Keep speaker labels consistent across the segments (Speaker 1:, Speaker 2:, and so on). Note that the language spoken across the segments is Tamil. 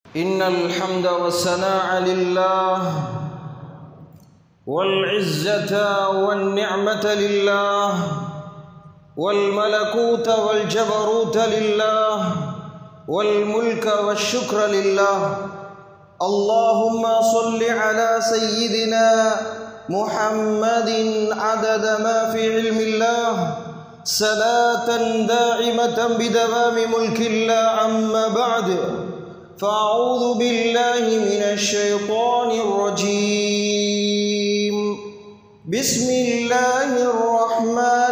Speaker 1: إن الحمد والثناء لله والعزة والنعمة لله والملكوت والجبروت لله والملك والشكر لله اللهم صل على سيدنا محمد عدد ما في علم الله صلاة دائمة بدوام ملك الله أما بعد فأعوذ بالله من الشيطان الرجيم بسم الله الرحمن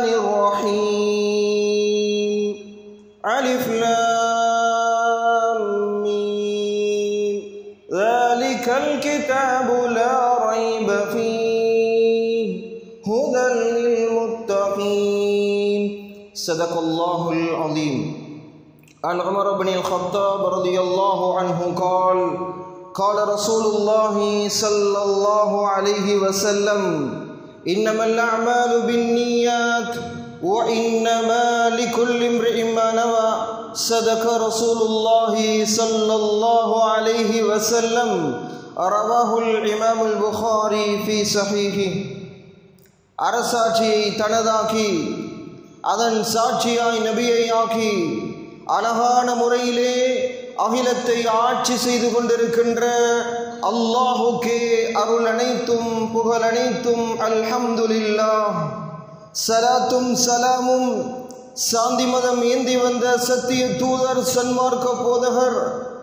Speaker 1: الرحيم ألف لام ميم ذلك الكتاب لا ريب فيه هدى للمتقين صدق الله العظيم عن عمر بن الخطاب رضي الله عنه قال قال رسول الله صلى الله عليه وسلم إنما الأعمال بالنيات وإنما لكل امرئ ما نوى صدق رسول الله صلى الله عليه وسلم رواه الإمام البخاري في صحيحه அரசாட்சியை தனதாக்கி அதன் சாட்சியாய் நபியை ஆக்கி அழகான முறையிலே அகிலத்தை ஆட்சி செய்து கொண்டிருக்கின்ற அல்லாஹுக்கே அருள் அனைத்தும் புகழ் அனைத்தும் அல்ஹம்துலில்லா சலாத்தும் சலாமும் சாந்தி மதம் ஏந்தி வந்த சத்திய தூதர் சன்மார்க்க போதகர்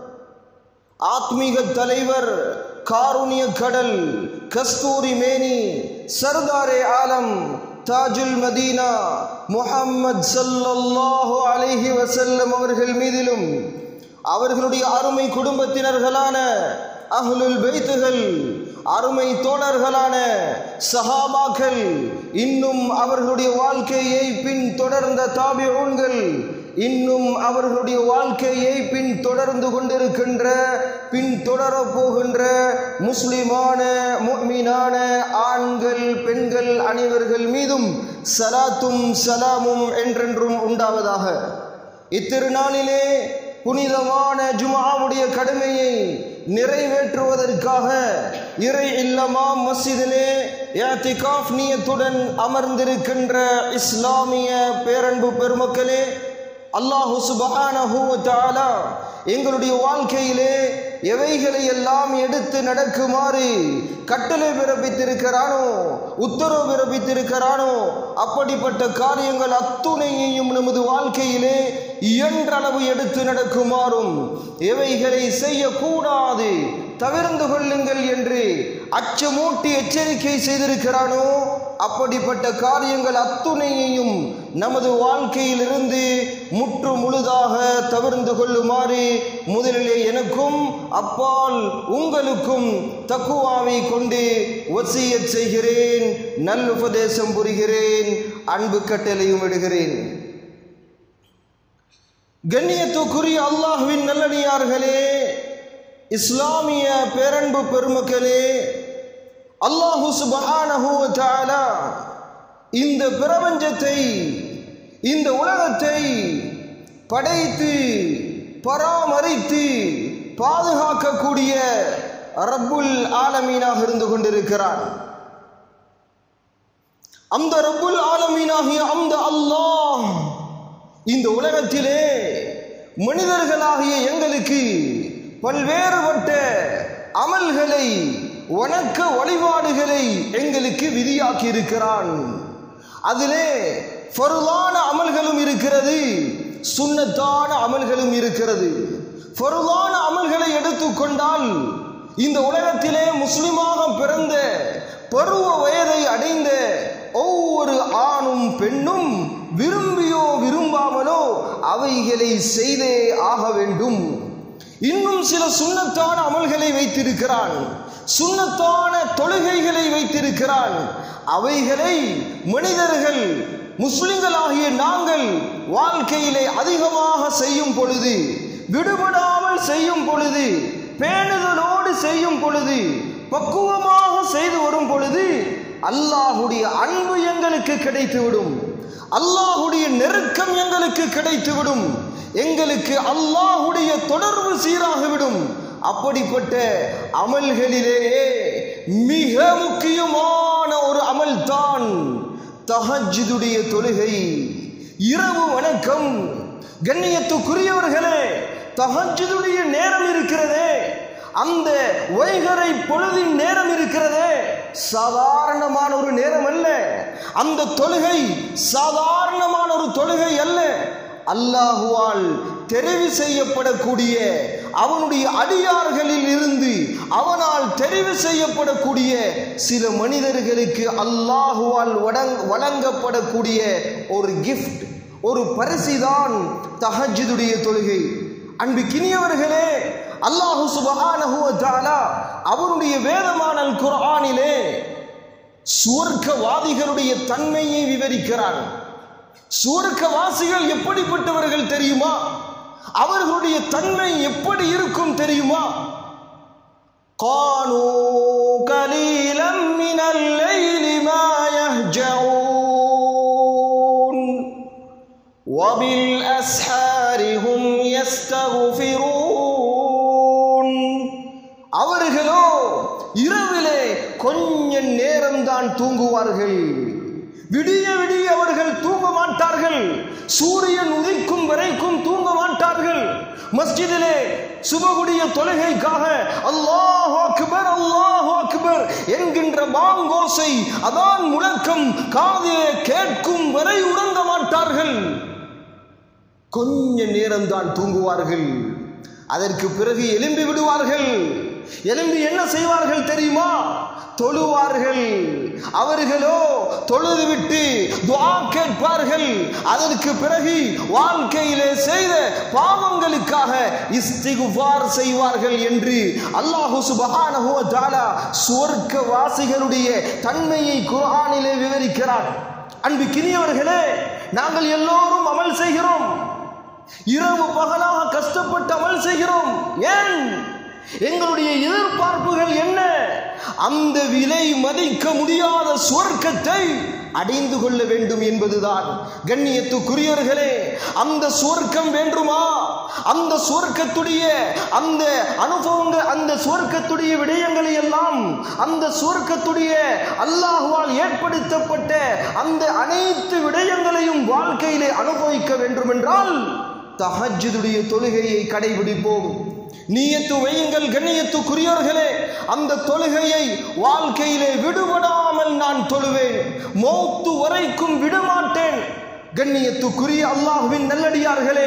Speaker 1: ஆத்மீக தலைவர் காருணிய கடல் கஸ்தூரி மேனி சர்தாரே ஆலம் தாஜுல் மதீனா முஹம்மது சல்லல்லாஹு அலைஹி வசல்லம் அவர்கள் மீதிலும் அவர்களுடைய அருமை குடும்பத்தினர்களான அஹ்லுல் பைத்துகள் அருமை தோழர்களான சஹாபாக்கள் இன்னும் அவர்களுடைய வாழ்க்கையை பின் தொடர்ந்த தாபிஊன்கள் இன்னும் அவர்களுடைய வாழ்க்கையை பின் தொடர்ந்து கொண்டிருக்கின்ற பின் தொடரப் போகின்ற முஸ்லிமான முக்மீனான ஆண்கள் பெண்கள் அனைவர்கள் மீதும் சலாத்தும் சலாமும் என்றென்றும் உண்டாவதாக இத்திருநாளிலே புனிதமான ஜுமாவுடைய கடமையை நிறைவேற்றுவதற்காக இறை இல்லமா மஸ்ஜிதிலே ஏத்திகாஃப் நியத்துடன் அமர்ந்திருக்கின்ற இஸ்லாமிய பேரன்பு பெருமக்களே அல்லாஹு சுபஹானஹு தஆலா எங்களுடைய வாழ்க்கையிலே எவைகளை எல்லாம் எடுத்து நடக்குமாறு கட்டளை பிறப்பித்திருக்கிறானோ உத்தரவு பிறப்பித்திருக்கிறானோ அப்படிப்பட்ட காரியங்கள் அத்துணையையும் நமது வாழ்க்கையிலே இயன்றளவு எடுத்து நடக்குமாறும் எவைகளை செய்யக்கூடாது தவிர்ந்து கொள்ளுங்கள் என்று அச்சமூட்டி எச்சரிக்கை செய்திருக்கிறானோ அப்படிப்பட்ட காரியங்கள் அத்துணையையும் நமது வாழ்க்கையிலிருந்து முற்று முழுதாக தவிர்ந்து கொள்ளுமாறு முதலிலே எனக்கும் அப்பால் உங்களுக்கும் தக்குவாவை கொண்டு வசியச் செய்கிறேன் நல்லுபதேசம் புரிகிறேன் அன்பு கட்டளையும் விடுகிறேன் கண்ணியத்துக்குரிய அல்லாஹுவின் நல்லடியார்களே இஸ்லாமிய பேரன்பு பெருமக்களே அல்லாஹு சுபஹானஹு தஆலா இந்த பிரபஞ்சத்தை இந்த உலகத்தை படைத்து பராமரித்து பாதுகாக்கக்கூடிய ரப்புல் ஆலமீனாக இருந்து கொண்டிருக்கிறான் அந்த ரப்புல் ஆலமீனாகிய அந்த அல்லாஹ் இந்த உலகத்திலே மனிதர்களாகிய எங்களுக்கு பல்வேறுபட்ட அமல்களை வணக்க வழிபாடுகளை எங்களுக்கு விதியாக்கி இருக்கிறான் அதிலே ஃபருளான அமல்களும் இருக்கிறது சுண்ணத்தான அமல்களும் இருக்கிறது ஃபருளான அமல்களை எடுத்துக்கொண்டால் இந்த உலகத்திலே முஸ்லிமாக பிறந்த பருவ வயதை அடைந்த ஒவ்வொரு ஆணும் பெண்ணும் விரும்பியோ விரும்பாமலோ அவைகளை செய்தே ஆக வேண்டும் இன்னும் சில சுண்ணத்தான அமல்களை வைத்திருக்கிறான் சுண்ணத்தான தொழுகைகளை வைத்திருக்கிறான் அவைகளை மனிதர்கள் முஸ்லிம்களாகிய நாங்கள் வாழ்க்கையிலே அதிகமாக செய்யும் பொழுது விடுபடாமல் செய்யும் பொழுது பேணுதலோடு செய்யும் பொழுது பக்குவமாக செய்து வரும் பொழுது அல்லாஹுடைய அன்பு எங்களுக்கு கிடைத்துவிடும் அல்லாஹுடைய நெருக்கம் எங்களுக்கு கிடைத்துவிடும் எங்களுக்கு அல்லாஹுடைய தொடர்பு சீராகிவிடும் அப்படிப்பட்ட அமல்களிலேயே மிக முக்கியமான ஒரு அமல் தான் தஹஜுடைய தொழுகை இரவு வணக்கம் கண்ணியத்துக்குரியவர்களே தஹஜுடைய நேரம் இருக்கிறதே அந்த வைகரை பொழுதின் நேரம் இருக்கிறதே சாதாரணமான ஒரு நேரம் அல்ல அந்த தொழுகை சாதாரணமான ஒரு தொழுகை அல்ல அல்லாஹுவால் தெரிவு செய்யப்படக்கூடிய அவனுடைய அடியார்களில் இருந்து அவனால் தெரிவு செய்யப்படக்கூடிய சில மனிதர்களுக்கு அல்லாஹுவால் வழங் வழங்கப்படக்கூடிய ஒரு கிஃப்ட் ஒரு பரிசுதான் தஹஜுடைய தொழுகை அன்புக்கினியவர்களே அல்லாஹு சுபஹானஹு வ தஆலா அவருடைய வேதமான அல் குர்ஆனிலே சுவர்க்கவாதிகளுடைய தன்மையை விவரிக்கிறான் சுவர்க்கவாசிகள் எப்படிப்பட்டவர்கள் தெரியுமா அவர்களுடைய தன்மை எப்படி இருக்கும் தெரியுமா قالوا قليلا من الليل ما يهجعون وبالأسحار هم يستغفرون அவர்களோ இரவிலே கொஞ்ச நேரம்தான் தூங்குவார்கள் விடிய விடிய அவர்கள் தூங்க மாட்டார்கள் சூரியன் உதிக்கும் வரைக்கும் தூங்க மாட்டார்கள் மஸ்ஜிதிலே சுபகுடைய தொழுகைக்காக அல்லாஹ் அக்பர் அல்லாஹ் அக்பர் என்கின்ற பாங்கோசை அதான் முழக்கம் காதிலே கேட்கும் வரை உறங்க மாட்டார்கள் கொஞ்ச நேரம்தான் தூங்குவார்கள் அதற்கு பிறகு எழும்பி விடுவார்கள் எழும்பி என்ன செய்வார்கள் தெரியுமா தொழுவார்கள் அவர்களோ தொழுது விட்டு துஆ கேட்பார்கள் அதற்கு பிறகு வாழ்க்கையிலே செய்த பாவங்களுக்காக இஸ்திகுபார் செய்வார்கள் என்று அல்லாஹு சுபஹானஹு வ தஆலா சுவர்க்க வாசிகளுடைய தன்மையை குர்ஆனிலே விவரிக்கிறார் அன்பு கினியவர்களே நாங்கள் எல்லோரும் அமல் செய்கிறோம் இரவு பகலாக கஷ்டப்பட்டு அமல் செய்கிறோம் ஏன் எங்களுடைய எதிர்பார்ப்புகள் என்ன அந்த விலை மதிக்க முடியாத சுவர்க்கத்தை அடைந்து கொள்ள வேண்டும் என்பதுதான் கண்ணியத்துக்குரியவர்களே அந்த சுவர்க்கம் வேண்டுமா அந்த சுவர்க்கத்துடைய அந்த அனுபவங்கள் அந்த சுவர்க்கத்துடைய விடயங்களை எல்லாம் அந்த சுவர்க்கத்துடைய அல்லாஹுவால் ஏற்படுத்தப்பட்ட அந்த அனைத்து விடயங்களையும் வாழ்க்கையிலே அனுபவிக்க வேண்டும் என்றால் தஹஜுடைய தொழுகையை கடைபிடிப்போம் நீயத்து வையுங்கள் கண்ணியத்துக்குரியவர்களே அந்த தொழுகையை வாழ்க்கையிலே விடுபடாமல் நான் தொழுவேன் மௌத்து வரைக்கும் விடமாட்டேன் கண்ணியத்துக்குரிய அல்லாஹுவின் நல்லடியார்களே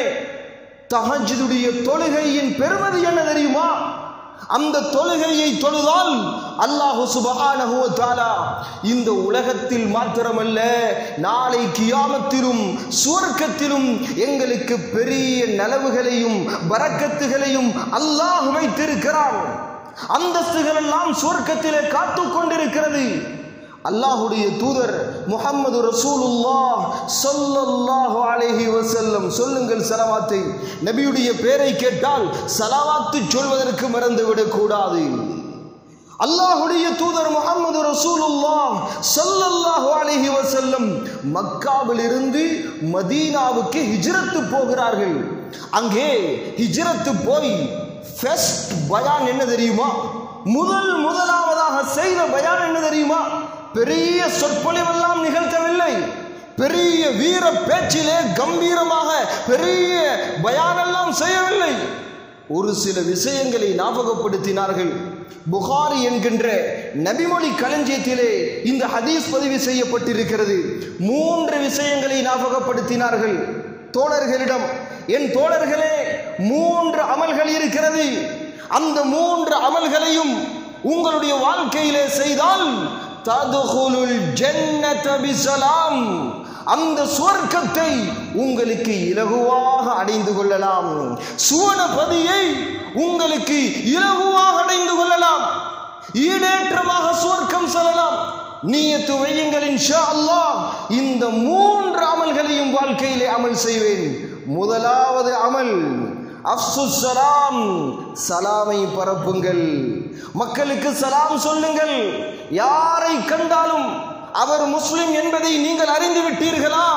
Speaker 1: தஹஜுடைய தொழுகையின் பெருமதி என்ன தெரியுமா அந்த தொழுகையை தொழுதால் அல்லாஹு சுபஹானஹு வ தஆலா இந்த உலகத்தில் மாத்திரமல்ல நாளை கியாமத்திலும் சுவர்க்கத்திலும் எங்களுக்கு பெரிய நலவுகளையும் பரக்கத்துகளையும் அல்லாஹ் வைத்திருக்கிறான் அந்தஸ்துகள் எல்லாம் சுவர்க்கத்திலே காத்துக் கொண்டிருக்கிறது அல்லாஹுடைய தூதர் முகம்மது ரசூலுல்லாஹ் ஸல்லல்லாஹு அலைஹி வஸல்லம் சொல்லுங்கள் சலவாத்தை நபியுடைய பேரை கேட்டால் சலவாத்து சொல்வதற்கு மறந்து விடக்கூடாது அல்லாஹுடைய தூதர் முகமது ரசூலுல்லாஹ் ஸல்லல்லாஹு அலைஹி வஸல்லம் மக்காவில் இருந்து மதீனாவுக்கு ஹிஜ்ரத்து போகிறார்கள் அங்கே ஹிஜ்ரத்து போய் ஃபர்ஸ்ட் பயான் என்ன தெரியுமா முதல் முதலாவதாக செய்த பயான் என்ன தெரியுமா பெரிய சொற்பொழிவெல்லாம் நிகழ்த்தவில்லை பெரிய வீர பேச்சிலே கம்பீரமாக பெரிய பயானெல்லாம் செய்யவில்லை ஒரு சில விஷயங்களை ஞாபகப்படுத்தினார்கள் புகாரி என்கின்ற நபிமொழி களஞ்சியத்திலே இந்த ஹதீஸ் பதிவு செய்யப்பட்டிருக்கிறது மூன்று விஷயங்களை ஞாபகப்படுத்தினார்கள் தோழர்களிடம் என் தோழர்களே மூன்று அமல்கள் இருக்கிறது அந்த மூன்று அமல்களையும் உங்களுடைய வாழ்க்கையிலே செய்தால் ததுகுலுல் ஜன்னத பிஸலாம் அந்த சுவர்க்கத்தை உங்களுக்கு இலகுவாக அடைந்து கொள்ளலாம் சுவனபதியை உங்களுக்கு இலகுவாக அடைந்து கொள்ளலாம் ஈடேற்றமாக சுவர்க்கம் செல்லலாம் நீயத்து வையுங்கள் இன்ஷா அல்லாஹ் இந்த மூன்று அமல்களையும் வாழ்க்கையிலே அமல் செய்வேன் முதலாவது அமல் அப்சுஸ் சலாம் சலாமை பரப்புங்கள் மக்களுக்கு சலாம் சொல்லுங்கள் யாரை கண்டாலும் அவர் முஸ்லிம் என்பதை நீங்கள் அறிந்து விட்டீர்களா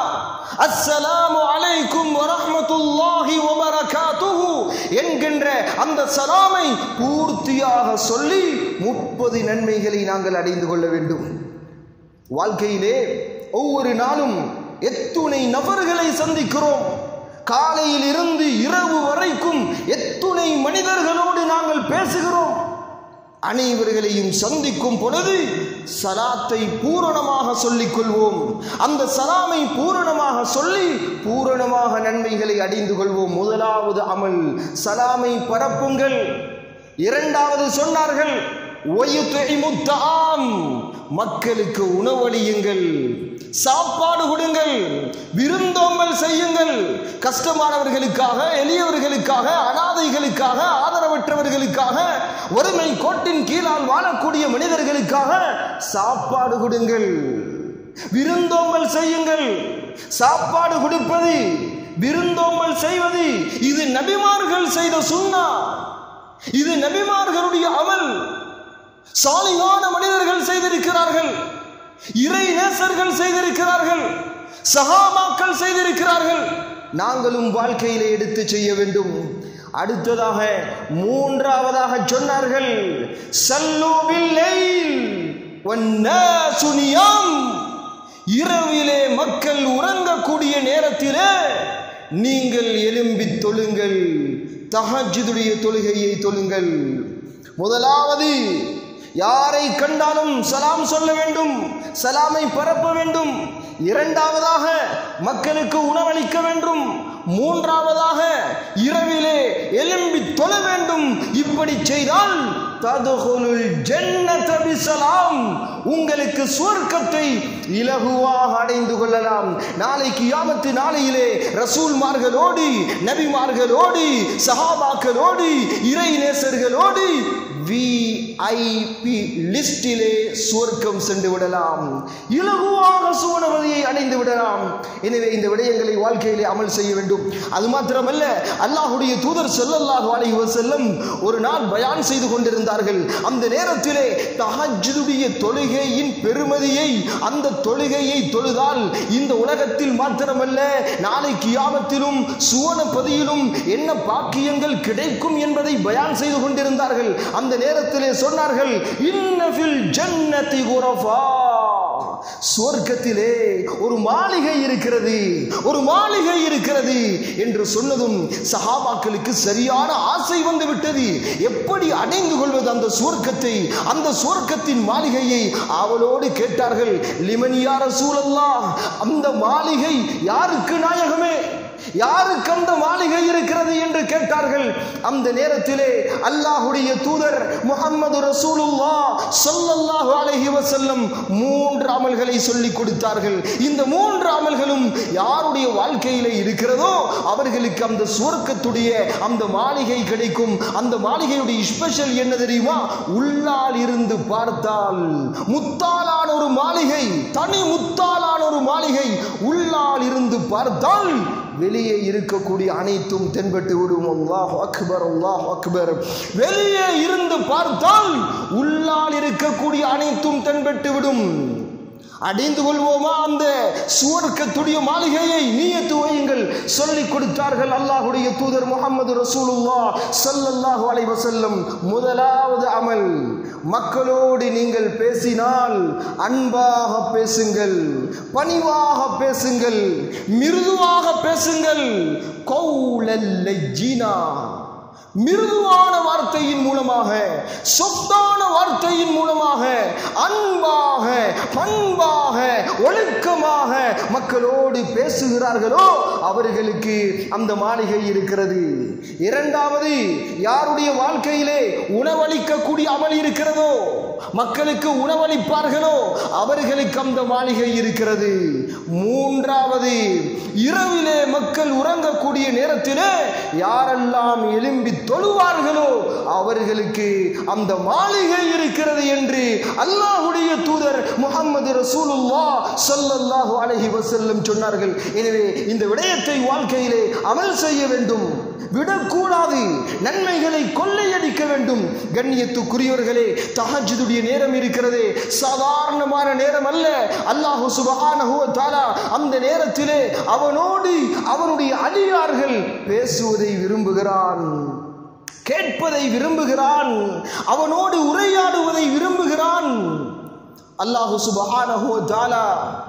Speaker 1: அஸ்ஸலாமு அலைக்கும் வரஹ்மத்துல்லாஹி வபரகாத்துஹு என்கின்ற அந்த சலாமை பூர்த்தியாக சொல்லி முப்பது நன்மைகளை நாங்கள் அடைந்து கொள்ள வேண்டும் வாழ்க்கையிலே ஒவ்வொரு நாளும் எத்துணை நபர்களை சந்திக்கிறோம் காலையில் இருந்து இரவு வரைக்கும் எத்துணை மனிதர்களோடு நாங்கள் பேசுகிறோம் அனைவர்களையும் சந்திக்கும் பொழுது சலாத்தை பூரணமாக சொல்லிக் கொள்வோம் அந்த சலாமை பூரணமாக சொல்லி பூரணமாக நன்மைகளை அடைந்து கொள்வோம் முதலாவது அமல் சலாமை பரப்புங்கள் இரண்டாவது சொன்னார்கள் ஒயுத்தைமுத்தாம் மக்களுக்கு உணவளியுங்கள் சாப்பாடு கொடுங்கள் விருந்தோம்பல் செய்யுங்கள் கஷ்டமானவர்களுக்காக எளியவர்களுக்காக அனாதைகளுக்காக ஆதரவற்றவர்களுக்காக ஒருமை கோட்டின் கீழால் வாழக்கூடிய மனிதர்களுக்காக சாப்பாடு கொடுங்கள் விருந்தோம்பல் செய்யுங்கள் சாப்பாடு கொடுப்பது விருந்தோம்பல் செய்வது இது நபிமார்கள் செய்த சுண்ணா இது நபிமார்களுடைய அமல் சாலிகான மனிதர்கள் செய்திருக்கிறார்கள் இறை நேசர்கள் செய்திருக்கிறார்கள் சகாமாக்கள் செய்திருக்கிறார்கள் நாங்களும் வாழ்க்கையிலே எடுத்து செய்ய வேண்டும் அடுத்ததாக மூன்றாவதாக சொன்னார்கள் சல்லூபில்லைல் இரவிலே மக்கள் உறங்கக்கூடிய நேரத்திலே நீங்கள் எழும்பி தொழுங்கள் தஹஜுடைய தொழுகையை தொழுங்கள் முதலாவது யாரை கண்டாலும் சலாம் சொல்ல வேண்டும் சலாமை பரப்ப வேண்டும் இரண்டாவதாக மக்களுக்கு உணவளிக்க வேண்டும் மூன்றாவதாக இரவிலே எழும்பி தொழ வேண்டும் இப்படி செய்தால் ததுகுலுல் ஜன்னத பிஸலாம் உங்களுக்கு சுவர்க்கத்தை இலகுவாக அடைந்து கொள்ளலாம் நாளைக்கு யாமத்து நாளையிலே ரசூல்மார்களோடு நபிமார்களோடு சஹாபாக்களோடு இறை நேசர்களோடு விஐபி லிஸ்டிலே சுவர்க்கம் சென்று விடலாம் இலகுவாக சுவனவதியை அடைந்து விடலாம் எனவே இந்த விடயங்களை வாழ்க்கையிலே அமல் செய்ய வேண்டும் அது மாத்திரமல்ல அல்லாஹுடைய தூதர் ஸல்லல்லாஹு அலைஹி வஸல்லம் ஒரு நாள் பயான் செய்து கொண்டிருந்தார்கள் அந்த நேரத்திலே தஹஜ்ஜுடைய தொழுகையின் பெருமதியை அந்த தொழுகையை தொழுதால் இந்த உலகத்தில் மாத்திரமல்ல நாளை கியாமத்திலும் சுவனப்பதியிலும் என்ன பாக்கியங்கள் கிடைக்கும் என்பதை பயான் செய்து கொண்டிருந்தார்கள் அந்த நேரத்திலே சொன்னார்கள் இன்னஃபில் ஜன்னதி குரஃபா சுவர்க்கத்திலே ஒரு மாளிகை இருக்கிறது ஒரு மாளிகை இருக்கிறது என்று சொன்னதும் சஹாபாக்களுக்கு சரியான ஆசை வந்து விட்டது எப்படி அடைந்து கொள்வது அந்த சுவர்க்கத்தை அந்த சுவர்க்கத்தின் மாளிகையை அவளோடு கேட்டார்கள் லிமனியார சூழல்லா அந்த மாளிகை யாருக்கு நாயகமே யாருக்கு அந்த மாளிகை இருக்கிறது என்று கேட்டார்கள் அந்த நேரத்திலே அல்லாஹுடைய தூதர் முகமது ரசூலுல்லா ஸல்லல்லாஹு அலைஹி வஸல்லம் மூன்று அமல்களை சொல்லி கொடுத்தார்கள் இந்த மூன்று அமல்களும் யாருடைய வாழ்க்கையிலே இருக்கிறதோ அவர்களுக்கு அந்த சுவர்க்கத்துடைய அந்த மாளிகை கிடைக்கும் அந்த மாளிகையுடைய ஸ்பெஷல் என்ன தெரியுமா உள்ளால் இருந்து பார்த்தால் முத்தாலான ஒரு மாளிகை தனி முத்தாலான ஒரு மாளிகை உள்ளால் இருந்து பார்த்தால் வெளியே இருக்கக்கூடிய அனைத்தும் தென்பட்டு விடும் அல்லாஹ் அக்பர் அல்லாஹ் அக்பர் வெளியே இருந்து பார்த்தால் உள்ளால் இருக்கக்கூடிய அனைத்தும் தென்பட்டு விடும் அடைந்து கொள்வோமா அந்த சுவர்க்கத்துடைய மாளிகையை நீயத்து வையுங்கள் சொல்லிக் கொடுத்தார்கள் அல்லாஹுடைய தூதர் முகமது ரசூலுல்லா ஸல்லல்லாஹு அலைஹி வஸல்லம் முதலாவது அமல் மக்களோடு நீங்கள் பேசினால் அன்பாக பேசுங்கள் பணிவாக பேசுங்கள் மிருதுவாக பேசுங்கள் கௌலல் லஜ்ஜினா மிருதுவான வார்த்தையின் மூலமாக சொத்தான வார்த்தையின் மூலமாக அன்பாக பண்பாக ஒழுக்கமாக மக்களோடு பேசுகிறார்களோ அவர்களுக்கு அந்த மாளிகை இருக்கிறது இரண்டாவது யாருடைய வாழ்க்கையிலே உணவளிக்கக்கூடிய அமல் இருக்கிறதோ மக்களுக்கு உணவளிப்பார்களோ அவர்களுக்கு அந்த மாளிகை இருக்கிறது மூன்றாவது இரவிலே மக்கள் உறங்கக்கூடிய நேரத்திலே யாரெல்லாம் எழும்பி தொழுவார்களோ அவர்களுக்கு அந்த மாளிகை இருக்கிறது என்று அல்லாஹுடைய தூதர் முகமது ரசூலுல்லா ஸல்லல்லாஹு அலைஹி வஸல்லம் சொன்னார்கள் எனவே இந்த விடயத்தை வாழ்க்கையிலே அமல் செய்ய வேண்டும் விடக்கூடாது நன்மைகளை கொள்ளையடிக்க வேண்டும் கண்ணியத்துக்குரியவர்களே தஹஜ்ஜுடைய நேரம் இருக்கிறதே சாதாரணமான நேரம் அல்ல அல்லாஹு சுபஹானஹு வ தஆலா அந்த நேரத்திலே அவனோடு அவனுடைய அடியார்கள் பேசுவதை விரும்புகிறான் கேட்பதை விரும்புகிறான் அவனோடு உரையாடுவதை விரும்புகிறான் அல்லாஹு சுபஹானஹு வ தஆலா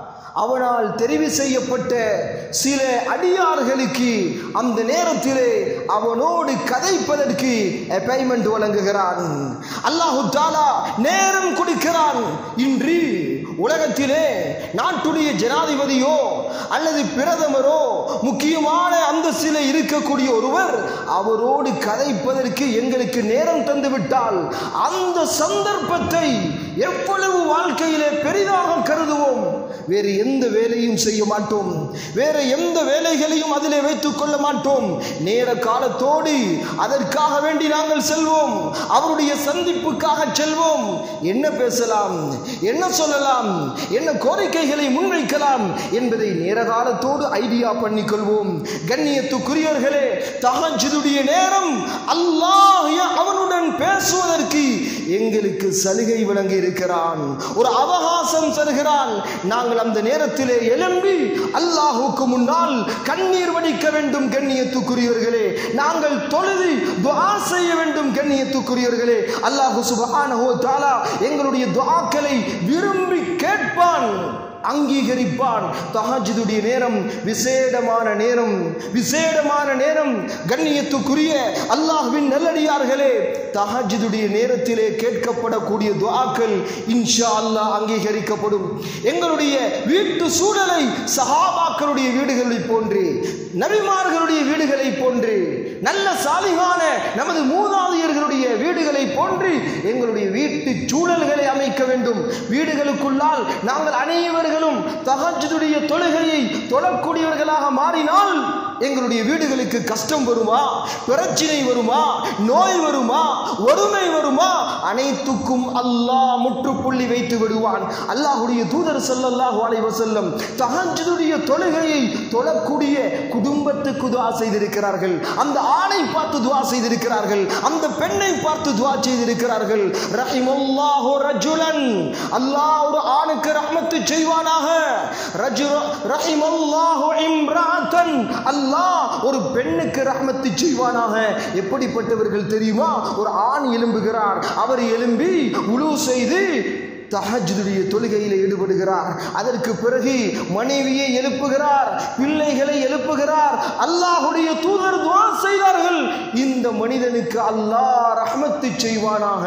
Speaker 1: அவனால் தெரிவு செய்யப்பட்ட சில அடியார்களுக்கு அந்த நேரத்திலே அவனோடு கதைப்பதற்கு அப்பாயின்மெண்ட் வழங்குகிறான் அல்லாஹு தாலா நேரம் கொடுக்கிறான் இன்று உலகத்திலே நாட்டுடைய ஜனாதிபதியோ அல்லது பிரதமரோ முக்கியமான அந்தஸ்திலே இருக்கக்கூடிய ஒருவர் அவரோடு கதைப்பதற்கு எங்களுக்கு நேரம் தந்து விட்டால் அந்த சந்தர்ப்பத்தை எவ்வளவு வாழ்க்கையிலே பெரிதாக கருதுவோம் வேறு எந்த வேலையும் செய்ய மாட்டோம் வேற எந்த வேலைகளையும் அதிலே வைத்துக் கொள்ள மாட்டோம் நேர காலத்தோடு அதற்காக வேண்டி நாங்கள் செல்வோம் அவருடைய சந்திப்புக்காக செல்வோம் என்ன பேசலாம் என்ன சொல்லலாம் என்ன கோரிக்கைகளை முன்வைக்கலாம் என்பதை நேர காலத்தோடு ஐடியா பண்ணிக்கொள்வோம் கண்ணியத்துக்குரியவர்களே தஹஜுடைய நேரம் அல்லாஹ் அவனுடன் பேசுவதற்கு எங்களுக்கு சலுகை வழங்கி இருக்கிறான் ஒரு அவகாசம் தருகிறான் நாங்கள் அந்த நேரத்திலே எழும்பி அல்லாஹுக்கு முன்னால் கண்ணீர் வடிக்க வேண்டும் கண்ணியத்துக்குரியவர்களே நாங்கள் தொழுது துஆ செய்ய வேண்டும் கண்ணியத்துக்குரியவர்களே அல்லாஹு சுபஹானஹு வ தஆலா எங்களுடைய துஆக்களை விரும்பி கேட்பான் அங்கீகரிப்பான் தஹஜுடைய நேரம் விசேடமான நேரம் விசேடமான நேரம் கண்ணியத்துக்குரிய அல்லாஹ்வின் நல்லடியார்களே தஹஜுடைய நேரத்திலே கேட்கப்படக்கூடிய துஆக்கள் இன்ஷா அல்லாஹ் அங்கீகரிக்கப்படும் எங்களுடைய வீட்டு சூழலை சஹாபாக்களுடைய வீடுகளை போன்று நபிமார்களுடைய வீடுகளை போன்று நல்ல சாலிகான நமது மூதாதையர்களுடைய வீடுகளை போன்று எங்களுடைய வீட்டு சூழல்களை அமைக்க வேண்டும் வீடுகளுக்குள்ளால் நாங்கள் அனைவர்களும் தகஜுடைய தொழுகையை தொழக்கூடியவர்களாக மாறினால் எங்களுடைய வீடுகளுக்கு கஷ்டம் வருமா பிரச்சனை வருமா நோய் வருமா ஒருமை வருமா அனைத்துக்கும் அல்லாஹ் முற்றுப்புள்ளி வைத்து விடுவான் அல்லாஹுடைய தூதர் ஸல்லல்லாஹு அலைஹி வஸல்லம் தஹஜ்ஜுடைய தொழுகையை தொழக்கூடிய குடும்பத்துக்கு துஆ செய்திருக்கிறார்கள் அந்த ஆணை பார்த்து துஆ செய்திருக்கிறார்கள் அந்த பெண்ணை பார்த்து துஆ செய்திருக்கிறார்கள் ரஹிமல்லாஹு ரஜுலன் அல்லாஹ் ஒரு ஆணுக்கு ரஹ்மத்து செய்வானாக ரஜு ரஹிமல்லாஹு இம்ராத்தன் அல்லாஹ் ஒரு பெண்ணுக்கு ரஹ்மத்து செய்வானாக எப்படிப்பட்டவர்கள் தெரியுமா ஒரு ஆண் எழும்புகிறார் அவர் எழும்பி உழு செய்து தஹஜுடைய தொழுகையில் ஈடுபடுகிறார் அதற்கு பிறகு மனைவியை எழுப்புகிறார் பிள்ளைகளை எழுப்புகிறார் அல்லாஹுடைய தூதர் துவா செய்தார்கள் இந்த மனிதனுக்கு அல்லாஹ் ரஹ்மத்து செய்வானாக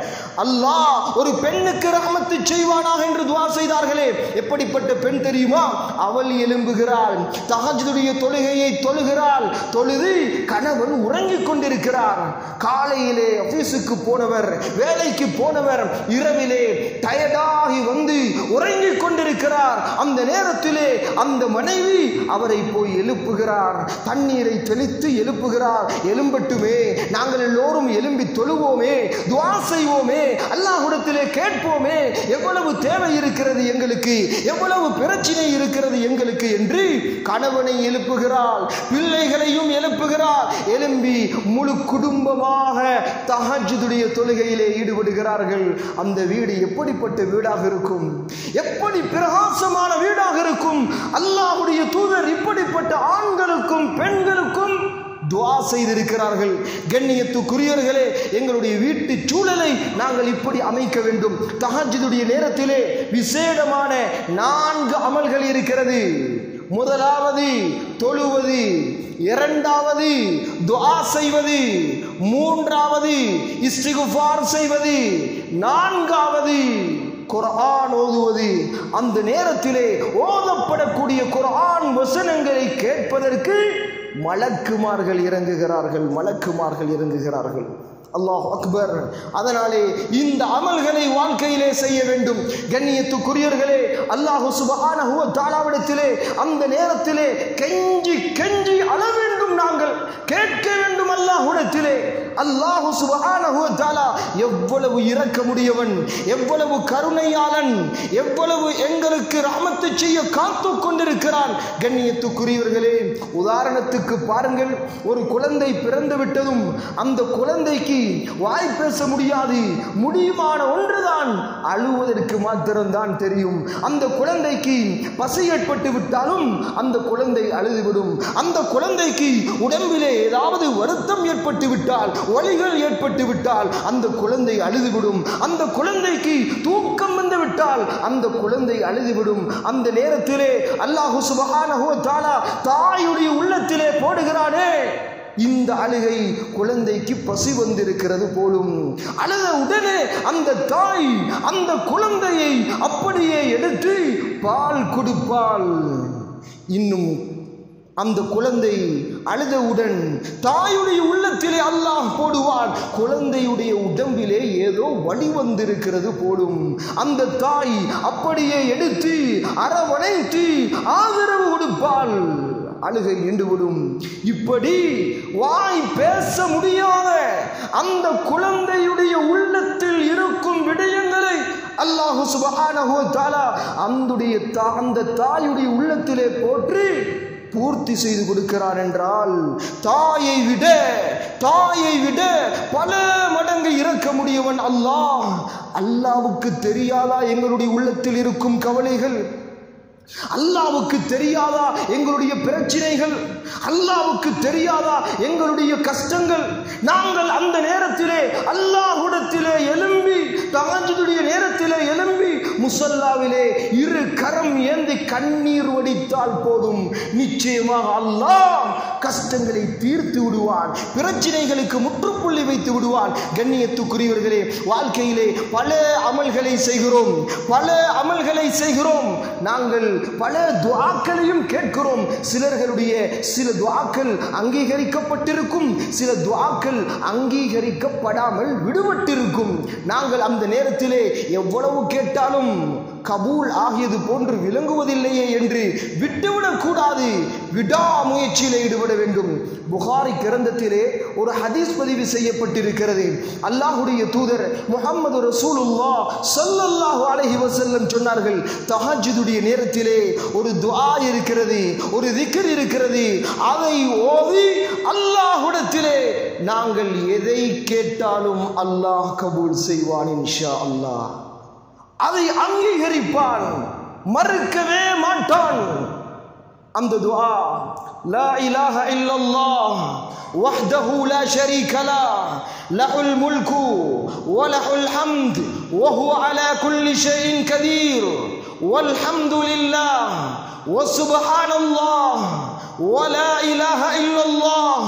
Speaker 1: அல்லாஹ் ஒரு பெண்ணுக்கு ரஹ்மத்து செய்வானாக என்று துவா செய்தார்களே எப்படிப்பட்ட பெண் தெரியுமா அவள் எழும்புகிறாள் தஹஜுடைய தொழுகையை தொழுகிறாள் தொழுது கணவன் உறங்கிக் கொண்டிருக்கிறார் காலையிலே ஆபீஸுக்கு போனவர் வேலைக்கு போனவர் இரவிலே டயர்டாகி வந்து உறங்கிக் கொண்டிருக்கிறார் அந்த நேரத்திலே அந்த மனைவி அவரை போய் எழுப்புகிறார் தண்ணீரை தெளித்து எழுப்புகிறார் எழும்பட்டுமே நாங்கள் எல்லோரும் எழும்பி தொழுவோமே துவா செய்வோமே அல்லாஹ்விடத்திலே கேட்போமே எவ்வளவு தேவை இருக்கிறது எங்களுக்கு எவ்வளவு பிரச்சனை இருக்கிறது எங்களுக்கு என்று கணவனை எழுப்புகிறாள் பிள்ளைகளையும் எழுப்புகிறார் எழும்பி முழு குடும்பமாக தஹஜுடைய தொழுகையிலே ஈடுபடுகிறார்கள் அந்த வீடு எப்படிப்பட்ட வீடாக இருக்கும் எப்படி பிரகாசமான வீடாக இருக்கும் அல்லாஹ்வுடைய தூதர் இப்படிப்பட்ட ஆண்களுக்கும் பெண்களுக்கும் துவா செய்திருக்கிறார்கள் கண்ணியத்துக்குரியவர்களே எங்களுடைய வீட்டு சூழலை நாங்கள் இப்படி அமைக்க வேண்டும் தஹஜுடைய நேரத்திலே விசேடமான நான்கு அமல்கள் இருக்கிறது முதலாவது தொழுவது இரண்டாவது துஆ செய்வது மூன்றாவது இஸ்திகுஃபார் செய்வது நான்காவது குர்ஆன் ஓதுவது அந்த நேரத்திலே ஓதப்படக்கூடிய குர்ஆன் வசனங்களை கேட்பதற்கு மலக்குமார்கள் இறங்குகிறார்கள் மலக்குமார்கள் இறங்குகிறார்கள் அல்லாஹ் அக்பர் அதனாலே இந்த அமல்களை வாழ்க்கையிலே செய்ய வேண்டும் கண்ணியத்துக்குரியர்களே அல்லாஹு சுபஹானஹு வ தஆலாவிடத்திலே அந்த நேரத்திலே கெஞ்சி கெஞ்சி அழ வேண்டும் நாங்கள் கேட்க வேண்டும் அல்லாஹ் அல்லாஹ்விடத்திலே அல்லாஹு சுப்ஹானஹு வ தஆலா எவ்வளவு இரக்கமுடையவன் எவ்வளவு கருணையாளன் எவ்வளவு எங்களுக்கு ரஹமத்து செய்ய காத்து கொண்டிருக்கிறான் கண்ணியத்துக்குரியவர்களே உதாரணத்துக்கு பாருங்கள் ஒரு குழந்தை பிறந்து விட்டதும் அந்த குழந்தைக்கு வாய் பேச முடியாது முடியுமான ஒன்றுதான் அழுவதற்கு மாத்திரம்தான் தெரியும் அந்த குழந்தைக்கு பசி ஏற்பட்டு விட்டாலும் அந்த குழந்தை அழுதுவிடும் அந்த குழந்தைக்கு உடம்பிலே ஏதாவது வருத்தம் ஏற்பட்டு விட்டால் ஒலிகள் ஏற்பட்டு விட்டால் அந்த குழந்தை அழுதுவிடும் அந்த குழந்தைக்கு தூக்கம் வந்து விட்டால் அந்த குழந்தை அழுதுவிடும் அந்த நேரத்திலே அல்லாஹு சுபஹானஹு வ தஆலா தாயுடைய உள்ளத்திலே போடுகிறானே இந்த அழுகை குழந்தைக்கு பசி வந்திருக்கிறது போலும் அழுத உடனே அந்த தாய் அந்த குழந்தையை அப்படியே எடுத்து பால் கொடுப்பாள் இன்னும் அந்த குழந்தை அழுதவுடன் தாயுடைய உள்ளத்திலே அல்லாஹ் போடுவான் குழந்தையுடைய உடம்பிலே ஏதோ வழி வந்திருக்கிறது போடும் அந்த தாய் அப்படியே எடுத்து அரவணைத்து ஆதரவு கொடுப்பாள் அழுகை நின்றுவிடும் இப்படி வாய் பேச முடியாத அந்த குழந்தையுடைய உள்ளத்தில் இருக்கும் விடயங்களை அல்லாஹு சுபஹானஹு வ தஆலா அந்துடைய தா- அந்த தாயுடைய உள்ளத்திலே போற்றி பூர்த்தி செய்து கொடுக்கிறான் என்றால் தாயை விட தாயை விட பல மடங்கு இறக்க முடியவன் அல்லாஹ் அல்லாவுக்கு தெரியாதா எங்களுடைய உள்ளத்தில் இருக்கும் கவலைகள் அல்லாவுக்கு தெரியாதா எங்களுடைய பிரச்சனைகள் அல்லாவுக்கு தெரியாதா எங்களுடைய கஷ்டங்கள் நாங்கள் அந்த நேரத்திலே அல்லாஹ்விடத்திலே எழும்பி தகஜுடைய நேரத்திலே எழும்பி முசல்லாவிலே இரு கரம் ஏந்தி கண்ணீர் வடித்தால் போதும் நிச்சயமாக அல்லாஹ் கஷ்டங்களை தீர்த்து விடுவான் பிரச்சனைகளுக்கு முற்றுப்புள்ளி வைத்து விடுவான் கண்ணியத்துக்குரியவர்களே வாழ்க்கையிலே பல அமல்களை செய்கிறோம் பல அமல்களை செய்கிறோம் நாங்கள் பல துஆக்களையும் கேட்கிறோம் சிலர்களுடைய சில துஆக்கள் அங்கீகரிக்கப்பட்டிருக்கும் சில துஆக்கள் அங்கீகரிக்கப்படாமல் விடுபட்டிருக்கும் நாங்கள் அந்த நேரத்திலே எவ்வளவு கேட்டாலும் கபூல் ஆகியது போன்று விளங்குவதில்லையே என்று விட்டுவிடக் கூடாது விடாமுயற்சியிலே ஈடுபட வேண்டும் புகாரி கிரந்தத்திலே ஒரு ஹதீஸ் பதிவு செய்யப்பட்டிருக்கிறது அல்லாஹுடைய தூதர் முகமது ரசூலுல்லா ஸல்லல்லாஹு அலைஹி வஸல்லம் சொன்னார்கள் தஹஜ்ஜுடைய நேரத்திலே ஒரு துஆ இருக்கிறது ஒரு திக்ர் இருக்கிறது அதை ஓதி அல்லாஹ்விடத்திலே நாங்கள் எதை கேட்டாலும் அல்லாஹ் கபூல் செய்வான் இன்ஷா அல்லாஹ் அதை அங்கீகரிப்பான் மறுக்கவே மாட்டான் அந்த துஆ லா இலாஹ இல்லல்லாஹ் وحده لا شريك له له الملك وله الحمد وهو على كل شيء قدير والحمد لله وسبحان الله ولا إله إلا الله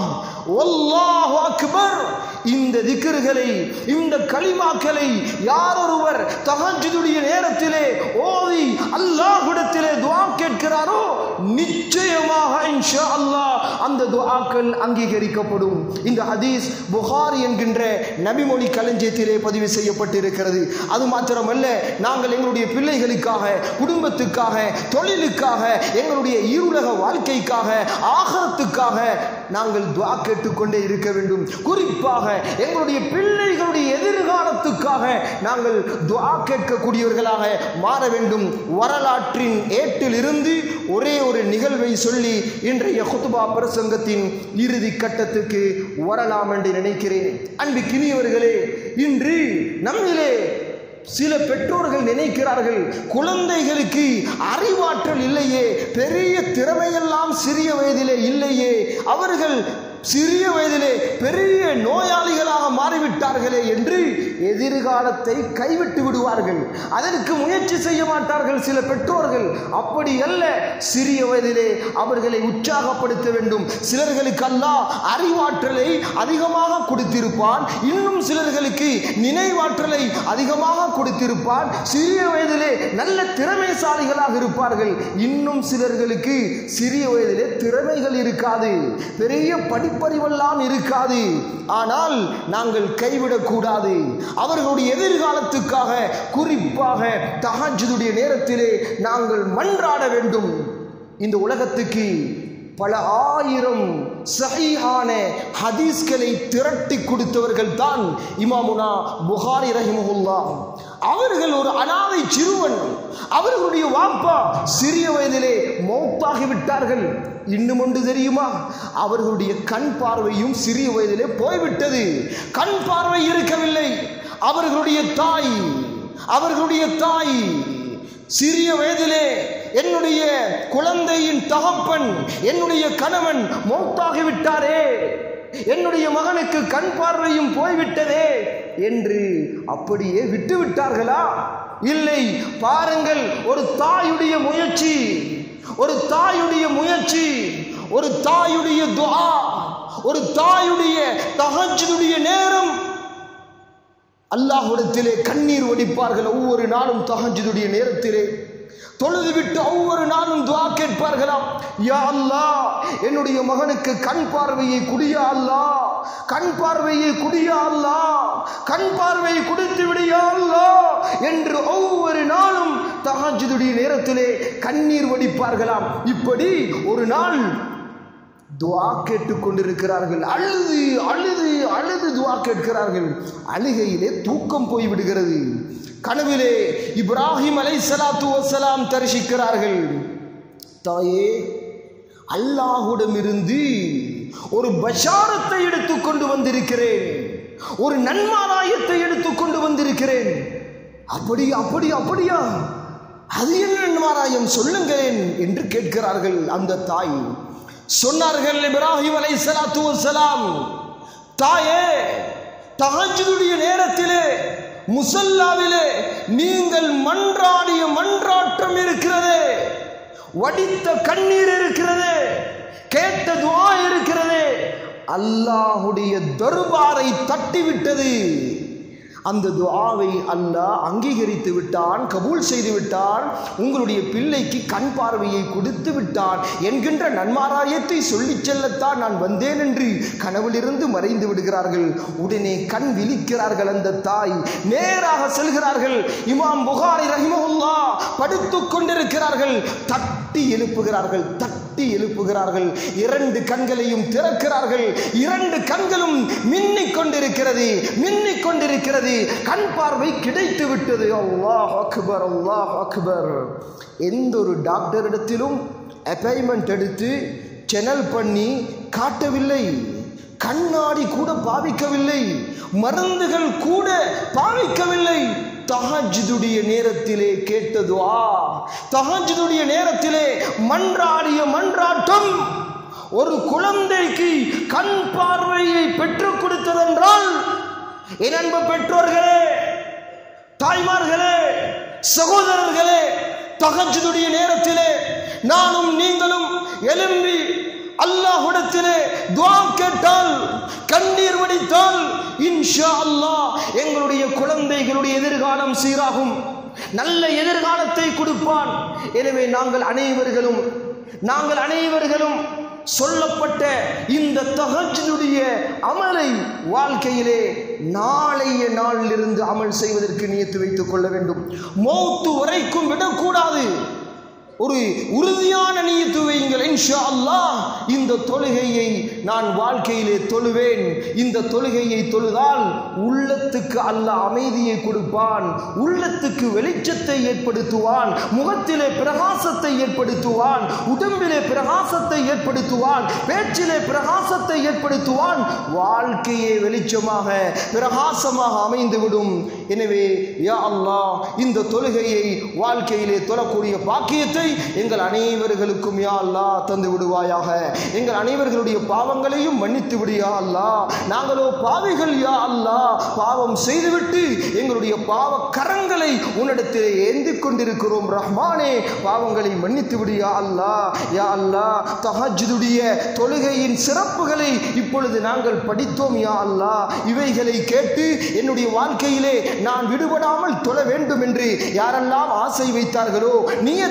Speaker 1: والله أكبر இந்த திக்கர்களை இந்த களிமாக்களை யாரொருவர் தஹஜ்ஜுடைய நேரத்திலே ஓதி அல்லாஹ்விடத்திலே துஆ கேட்கிறாரோ நிச்சயமாக இன்ஷா அல்லாஹ் அந்த துஆக்கள் அங்கீகரிக்கப்படும் இந்த ஹதீஸ் புகாரி என்கின்ற நபிமொழி களஞ்சியத்திலே பதிவு செய்யப்பட்டிருக்கிறது அது மாத்திரமல்ல நாங்கள் எங்களுடைய பிள்ளைகளுக்காக குடும்பத்துக்காக தொழிலுக்காக எங்களுடைய இருளக வாழ்க்கைக்காக ஆகரத்துக்காக நாங்கள் துஆ கேட்டுக்கொண்டே இருக்க வேண்டும் குறிப்பாக எங்களுடைய பிள்ளைகளுடைய எதிர்காலத்துக்காக நாங்கள் துஆ கேட்கக்கூடியவர்களாக மாற வேண்டும் வரலாற்றின் ஏட்டில் இருந்து ஒரே ஒரு நிகழ்வை சொல்லி இன்றைய குத்துபா பிரசங்கத்தின் இறுதி கட்டத்துக்கு வரலாம் என்று நினைக்கிறேன் அன்பு கிணியவர்களே இன்று நம்மிலே சில பெற்றோர்கள் நினைக்கிறார்கள் குழந்தைகளுக்கு அறிவாற்றல் இல்லையே பெரிய திறமையெல்லாம் சிறிய வயதிலே இல்லையே அவர்கள் சிறிய வயதிலே பெரிய நோயாளிகளாக மாறிவிட்டார்களே என்று எதிர்காலத்தை கைவிட்டு விடுவார்கள் அதற்கு முயற்சி செய்ய மாட்டார்கள் சில பெற்றோர்கள் அப்படி அல்ல சிறிய வயதிலே அவர்களை உற்சாகப்படுத்த வேண்டும் சிலர்களுக்கு அல்லாஹ் அறிவாற்றலை அதிகமாக கொடுத்திருப்பான் இன்னும் சிலர்களுக்கு நினைவாற்றலை அதிகமாக கொடுத்திருப்பான் சிறிய வயதிலே நல்ல திறமைசாலிகளாக இருப்பார்கள் இன்னும் சிலர்களுக்கு சிறிய வயதிலே திறமைகள் இருக்காது பெரிய படிப்பறிவெல்லாம் இருக்காது ஆனால் நாங்கள் கைவிடக்கூடாது அவர்களுடைய எதிர்காலத்துக்காக குறிப்பாக தஹஜுடைய நேரத்திலே நாங்கள் மன்றாட வேண்டும் இந்த உலகத்துக்கு பல ஆயிரம் சஹீஹான ஹதீஸ்களை திரட்டி கொடுத்தவர்கள் தான் இமாமுனா புகாரி ரஹிமஹுல்லா அவர்கள் ஒரு அனாதை சிறுவன் அவர்களுடைய வாப்பா சிறிய வயதிலே மௌத்தாகி விட்டார்கள் இன்னும் ஒன்று தெரியுமா அவர்களுடைய கண் பார்வையும் சிறிய வயதிலே போய்விட்டது கண் பார்வை இருக்கவில்லை அவர்களுடைய தாய் அவர்களுடைய தாய் சிறிய வயதிலே என்னுடைய குழந்தையின் தகப்பன் என்னுடைய கணவன் மௌத்தாகி விட்டாரே என்னுடைய மகனுக்கு கண் பார்வையும் போய்விட்டதே என்று அப்படியே விட்டு விட்டார்களா இல்லை பாருங்கள் ஒரு தாயுடைய முயற்சி ஒரு தாயுடைய முயற்சி ஒரு தாயுடைய துஆ ஒரு தாயுடைய தஹஜ்ஜுடைய நேரம் அல்லாஹ்விடத்திலே கண்ணீர் வடிப்பார்கள் ஒவ்வொரு நாளும் தஹஜ்ஜுடைய நேரத்திலே தொழுது விட்டு ஒவ்வொரு நாளும் துவா கேட்பார்களாம் யா அல்லாஹ் என்னுடைய மகனுக்கு கண் பார்வையை குடியா அல்லாஹ் கண் பார்வையை குடியா அல்லாஹ் கண் பார்வையை குடித்து விடியா அல்லாஹ் என்று ஒவ்வொரு நாளும் தஹஜ்ஜுடைய நேரத்திலே கண்ணீர் வடிப்பார்களாம் இப்படி ஒரு நாள் துவா கேட்டுக் கொண்டிருக்கிறார்கள் அழுது அழுது அழுது துவா கேட்கிறார்கள் அழுகையிலே தூக்கம் போய் விடுகிறது கனவிலே இப்ராஹிம் அலை சலாத்து வசலாம் தரிசிக்கிறார்கள் தாயே அல்லாஹுடமிருந்து ஒரு பஷாரத்தை எடுத்துக்கொண்டு வந்திருக்கிறேன் ஒரு நன்மாராயத்தை எடுத்துக்கொண்டு வந்திருக்கிறேன் அப்படி அப்படி அப்படியா அது என்ன நன்மாராயம் சொல்லுங்களேன் என்று கேட்கிறார்கள் அந்த தாய் சொன்னார்கள் இப்ராஹிம் அலை சலாத்து வசலாம் தாயே தஹஜுடைய நேரத்திலே முசல்லாவிலே நீங்கள் மன்றாடிய மன்றாட்டம் இருக்கிறதே வடித்த கண்ணீர் இருக்கிறது கேட்ட துவா இருக்கிறது அல்லாஹுடைய தர்பாரை தட்டிவிட்டது அந்த துஆவை அல்லாஹ் அங்கீகரித்து விட்டான் கபூல் செய்து விட்டான் உங்களுடைய பிள்ளைக்கு கண் பார்வையை கொடுத்து விட்டான் என்கின்ற நன்மாராயத்தை சொல்லிச் செல்லத்தான் நான் வந்தேன் என்று கனவிலிருந்து மறைந்து விடுகிறார்கள் உடனே கண் விழிக்கிறார்கள் அந்த தாய் நேராக செல்கிறார்கள் இமாம் புகாரி ரஹிமஹுல்லா படுத்துக் கொண்டிருக்கிறார்கள் தட்டி எழுப்புகிறார்கள் தட்டி எழுப்புகிறார்கள் இரண்டு கண்களையும் திறக்கிறார்கள் இரண்டு கண்களும் மின்னிக் கொண்டிருக்கிறது மின்னிக் கொண்டிருக்கிறது கண் பார்வை கிடைத்து விட்டது அல்லாஹ் அக்பர் அல்லாஹ் அக்பர் எந்த ஒரு டாக்டரிடத்திலும் அப்பாயின்மெண்ட் எடுத்து சேனல் பண்ணி காட்டவில்லை கண்ணாடி கூட பாவிக்கவில்லை மருந்துகள் கூட பாவிக்கவில்லை தஹஜுடைய நேரத்திலே கேட்டதுவா தஹஜுடைய நேரத்திலே மன்றாடிய மன்றாட்டம் ஒரு குழந்தைக்கு கண் பார்வையை பெற்றுக் கொடுத்ததென்றால் என் அன்பு பெற்றோர்களே தாய்மார்களே சகோதரர்களே தகஜுடைய நேரத்திலே நானும் நீங்களும் எழும்பி அல்லாஹ்விடத்திலே துவா கேட்டால் கண்ணீர் வடித்தால் இன்ஷா அல்லாஹ் எங்களுடைய குழந்தைகளுடைய எதிர்காலம் சீராகும் நல்ல எதிர்காலத்தை கொடுப்பான் எனவே நாங்கள் அனைவர்களும் நாங்கள் அனைவர்களும் சொல்லப்பட்ட இந்த தகஜுடைய அமலை வாழ்க்கையிலே நாளைய நாளிலிருந்து அமல் செய்வதற்கு நியத்து வைத்துக் கொள்ள வேண்டும் மௌத்து வரைக்கும் விடக்கூடாது ஒரு உறுதியான நியத்து வையுங்கள் இன்ஷா அல்லாஹ் இந்த தொழுகையை நான் வாழ்க்கையிலே தொழுவேன் இந்த தொழுகையை தொழுதால் உள்ளத்துக்கு அல்லாஹ் அமைதியை கொடுப்பான் உள்ளத்துக்கு வெளிச்சத்தை ஏற்படுத்துவான் முகத்திலே பிரகாசத்தை ஏற்படுத்துவான் உடம்பிலே பிரகாசத்தை ஏற்படுத்துவான் பேச்சிலே பிரகாசத்தை ஏற்படுத்துவான் வாழ்க்கையே வெளிச்சமாக பிரகாசமாக அமைந்துவிடும் எனவே யா அல்லாஹ் இந்த தொழுகையை வாழ்க்கையிலே தொழக்கூடிய பாக்கியத்தை எங்கள் அனைவர்களுக்கும் யா அல்லாஹ் தந்து விடுவாயாக எங்கள் அனைவர்களுடைய பாவங்களையும் மன்னித்து விடு யா அல்லாஹ் நாங்களோ பாவிகள் யா அல்லாஹ் பாவம் செய்துவிட்டு எங்களுடைய பாவ கரங்களை உன்னிடத்தில் ஏந்தி கொண்டிருக்கிறோம் ரஹ்மானே பாவங்களை மன்னித்து விடு யா அல்லாஹ் யா அல்லாஹ் தஹஜுடைய தொழுகையின் சிறப்புகளை இப்பொழுது நாங்கள் படித்தோம் யா அல்லாஹ் இவைகளை கேட்டு என்னுடைய வாழ்க்கையிலே நான் விடுபடாமல் தொழ வேண்டும் என்று யாரெல்லாம் ஆசை வைத்தார்களோ நியத்தை வைத்தார்கள்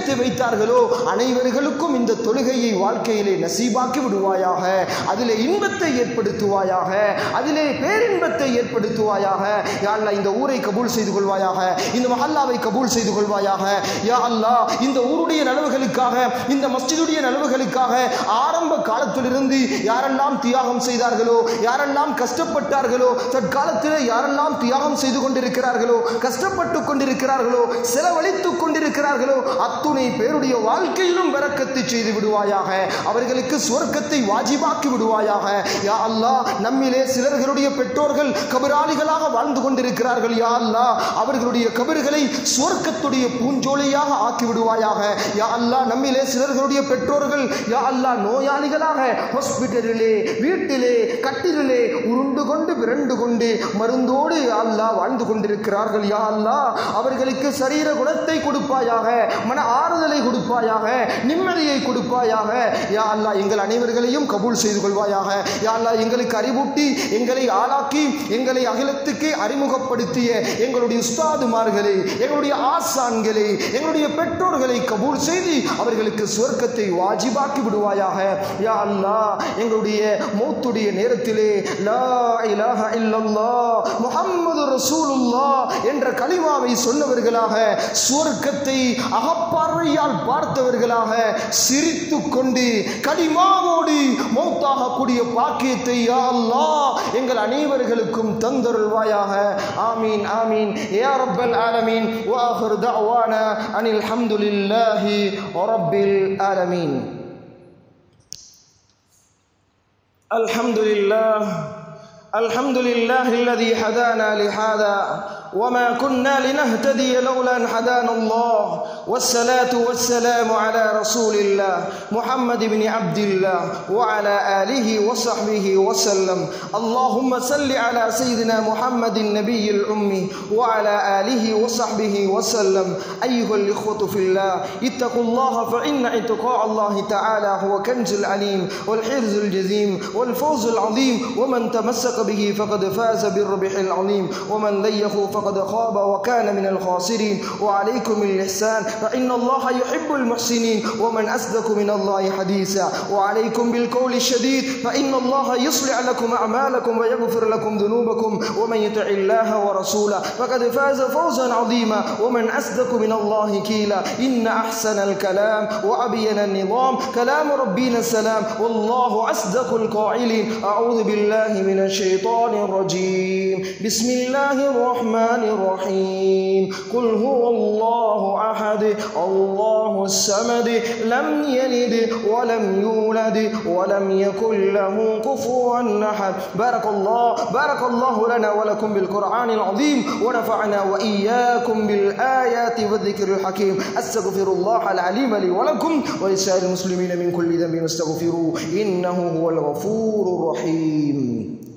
Speaker 1: கஷ்டப்பட்டார்களோ அனைவர்களுக்கும் இந்த தொழுகையை வாழ்க்கையிலே நசீபாக்கி விடுவாயாக அதிலே இன்பத்தை ஏற்படுத்துவாயாக அதிலே பேரின்பத்தை ஏற்படுத்துவாயாக யா அல்லாஹ் இந்த ஊரை கபூல் செய்து கொள்வாயாக இந்த மஹல்லாவை கபூல் செய்து கொள்வாயாக யா அல்லாஹ் இந்த ஊருடைய நலவுகளுக்காக இந்த மஸ்ஜிதுடைய நலவுகளுக்காக ஆரம்ப காலத்திலிருந்து யாரெல்லாம் தியாகம் செய்தார்களோ யாரெல்லாம் கஷ்டப்பட்டார்களோ தற்காலத்தில் யாரெல்லாம் தியாகம் செய்து கொண்டிருக்கிறார்களோ கஷ்டப்பட்டு கொண்டிருக்கிறார்களோ செலவழித்துக் கொண்டிருக்கிறார்களோ அத்துணை பேருடைய வாழ்க்கையிலும் வரக்கத்தை செய்து விடுவாயாக அவர்களுக்கு சுவர்க்கத்தை வாஜிபாக்கி விடுவாயாக யா அல்லாஹ் நம்மிலே சிலர்களுடைய பெற்றோர்கள் கபராளிகளாக வாழ்ந்து கொண்டிருக்கிறார்கள் யா அல்லாஹ் அவர்களுடைய கபறுகளை சுவர்க்கத்துடைய பூஞ்சோலையாக ஆக்கி விடுவாயாக யா அல்லாஹ் நம்மிலே சிலர்களுடைய பெற்றோர்கள் யா அல்லாஹ் நோயாளிகளாக ஹாஸ்பிட்டலிலே வீட்டிலே கட்டிலே உருண்டு கொண்டு விரண்டு கொண்டு மருந்தோடு யா அல்லாஹ் வாழ்ந்து கொண்டிருக்கிறார்கள் யா அல்லாஹ் அவர்களுக்கு சரீர குணத்தை கொடுப்பாயாக மன ஆறுதலை கொடுப்பாயாக நிம்மதியை கொடுப்பாயாக யா அல்லாஹ் எங்கள் அனைவர்களையும் கபூல் செய்து கொள்வாயாக யா அல்லாஹ் எங்களுக்கு அறிவூட்டி எங்களை ஆளாக்கி எங்களை அகிலத்துக்கு அறிமுகப்படுத்திய எங்களுடைய உஸ்தாதுமார்களை எங்களுடைய ஆசான்களை எங்களுடைய பெற்றோர்களை கபூல் செய்து அவர்களுக்கு சுவர்க்கத்தை வாஜிபாக்கி விடுவாயாக யா அல்லாஹ் எங்களுடைய மௌத்துடைய நேரத்திலே லா இலாஹ இல்லல்லாஹ் முஹம்மது ரசூலுல்லாஹ் என்ற கலிமாவை சொன்னவர்களாக சுவர்க்கத்தை அகப்பார்வையால் பார்த்தவர்களாக சிரித்து கொண்டு கலிமாவோடு மௌத்தாகக்கூடிய பாக்கியத்தை யா அல்லாஹ் எங்கள் அனைவர்களுக்கும் தந்தருள்வாயாக ஆமீன் ஆமீன் யா ரப்பல் ஆலமீன் வாஹிர் தஅவானா அனில் ஹம்துலில்லாஹி ரப்பில் ஆலமீன் الحمد لله الحمد لله الذي هدانا لهذا وما كنا لنهتدي لولا ان هدانا الله والصلاه والسلام على رسول الله محمد بن عبد الله وعلى اله وصحبه وسلم اللهم صل على سيدنا محمد النبي الامي وعلى اله وصحبه وسلم ايها الاخوه في الله اتقوا الله فان اتقاء الله تعالى هو كنز العليم والحرز الجزيم والفوز العظيم ومن تمسك به فقد فاز بالربح العظيم ومن ليه فقد خاب وكان من الخاسرين وعليكم الإحسان فإن الله يحب المحسنين ومن أصدق من الله حديثا وعليكم بالقول الشديد فإن الله يصلح لكم أعمالكم ويغفر لكم ذنوبكم ومن يطع الله ورسوله فقد فاز فوزا عظيما ومن أصدق من الله كيلا إن أحسن الكلام وأبين النظام كلام ربنا السلام والله أصدق القائلين أعوذ بالله من الشيطان الرجيم بسم الله الرحمن الرحيم قل هو الله أحد الله الصمد لم يلد ولم يولد ولم يكن له كفوا أحد بارك الله بارك الله لنا ولكم بالقرآن العظيم ونفعنا وإياكم بالآيات والذكر الحكيم أستغفر الله العليم لي ولكم ولسائر المسلمين من كل ذنب واستغفروه إنه هو الغفور الرحيم